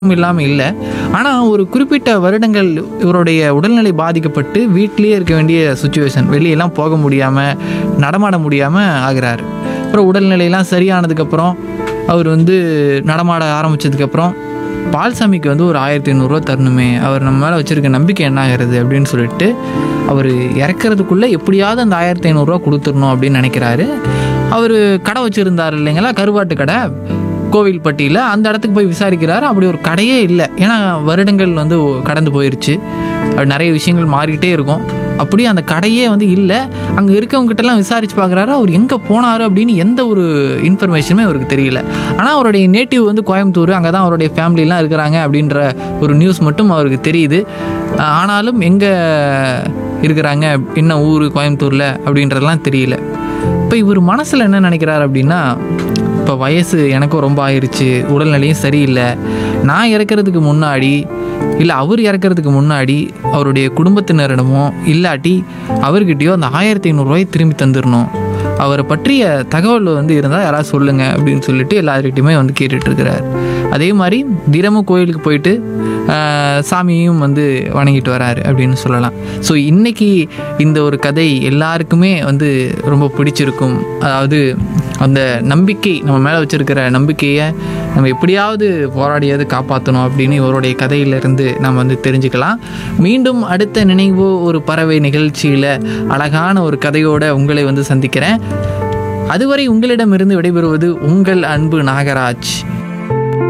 இல்லாமல் இல்லை ஆனால் ஒரு குறிப்பிட்ட வருடங்கள் இவருடைய உடல்நிலை பாதிக்கப்பட்டு வீட்டிலேயே இருக்க வேண்டிய சுச்சுவேஷன் வெளியெல்லாம் போக முடியாமல் நடமாட முடியாமல் ஆகிறாரு அப்புறம் உடல்நிலையெல்லாம் சரியானதுக்கப்புறம் அவர் வந்து நடமாட ஆரம்பித்ததுக்கப்புறம் பால்சாமிக்கு வந்து ஒரு ஆயிரத்தி ஐநூறுரூவா தரணுமே அவர் நம்ம மேலே வச்சுருக்க நம்பிக்கை என்ன ஆகிறது அப்படின்னு சொல்லிட்டு அவர் இறக்கிறதுக்குள்ளே எப்படியாவது அந்த ஆயிரத்தி ஐநூறுரூவா கொடுத்துடணும் அப்படின்னு நினைக்கிறாரு அவர் கடை வச்சுருந்தார் இல்லைங்களா கருவாட்டு கடை கோவில்பட்டியில் அந்த இடத்துக்கு போய் விசாரிக்கிறாரு அப்படி ஒரு கடையே இல்லை ஏன்னா வருடங்கள் வந்து கடந்து போயிருச்சு அப்படி நிறைய விஷயங்கள் மாறிக்கிட்டே இருக்கும் அப்படியே அந்த கடையே வந்து இல்லை அங்கே இருக்கவங்ககிட்டலாம் விசாரித்து பார்க்குறாரு அவர் எங்கே போனார் அப்படின்னு எந்த ஒரு இன்ஃபர்மேஷனுமே அவருக்கு தெரியல ஆனால் அவருடைய நேட்டிவ் வந்து கோயம்புத்தூர் அங்கே தான் அவருடைய ஃபேமிலிலாம் இருக்கிறாங்க அப்படின்ற ஒரு நியூஸ் மட்டும் அவருக்கு தெரியுது ஆஹ் ஆனாலும் எங்கே இருக்கிறாங்க என்ன ஊர் கோயம்புத்தூரில் அப்படின்றதெல்லாம் தெரியல இப்போ இவர் மனசில் என்ன நினைக்கிறார் அப்படின்னா இப்போ வயசு எனக்கும் ரொம்ப ஆயிருச்சு உடல்நிலையும் சரியில்லை நான் இறக்கிறதுக்கு முன்னாடி இல்லை அவர் இறக்கிறதுக்கு முன்னாடி அவருடைய குடும்பத்தினரிடமோ இல்லாட்டி அவர்கிட்டயோ அந்த ஆயிரத்தி ஐநூறுரூவாயை திரும்பி தந்துடணும் அவரை பற்றிய தகவல் வந்து இருந்தால் யாராவது சொல்லுங்கள் அப்படின்னு சொல்லிட்டு எல்லாருக்கிட்டையுமே வந்து கேட்டுட்டு இருக்கிறார் அதே மாதிரி தினமும் கோயிலுக்கு போயிட்டு ஆஹ், சாமியையும் வந்து வணங்கிட்டு வராரு அப்படின்னு சொல்லலாம் ஸோ இன்னைக்கு இந்த ஒரு கதை எல்லாருக்குமே வந்து ரொம்ப பிடிச்சிருக்கும் அதாவது அந்த நம்பிக்கை நம்ம மேலே வச்சிருக்கிற நம்பிக்கையை நம்ம எப்படியாவது போராடியாவது காப்பாற்றணும் அப்படின்னு இவருடைய கதையிலிருந்து நம்ம வந்து தெரிஞ்சுக்கலாம் மீண்டும் அடுத்த நினைவோ ஒரு பறவை நிகழ்ச்சியில் அழகான ஒரு கதையோட உங்களை வந்து சந்திக்கிறேன் அதுவரை உங்களிடமிருந்து விடைபெறுவது உங்கள் அன்பு நாகராஜ்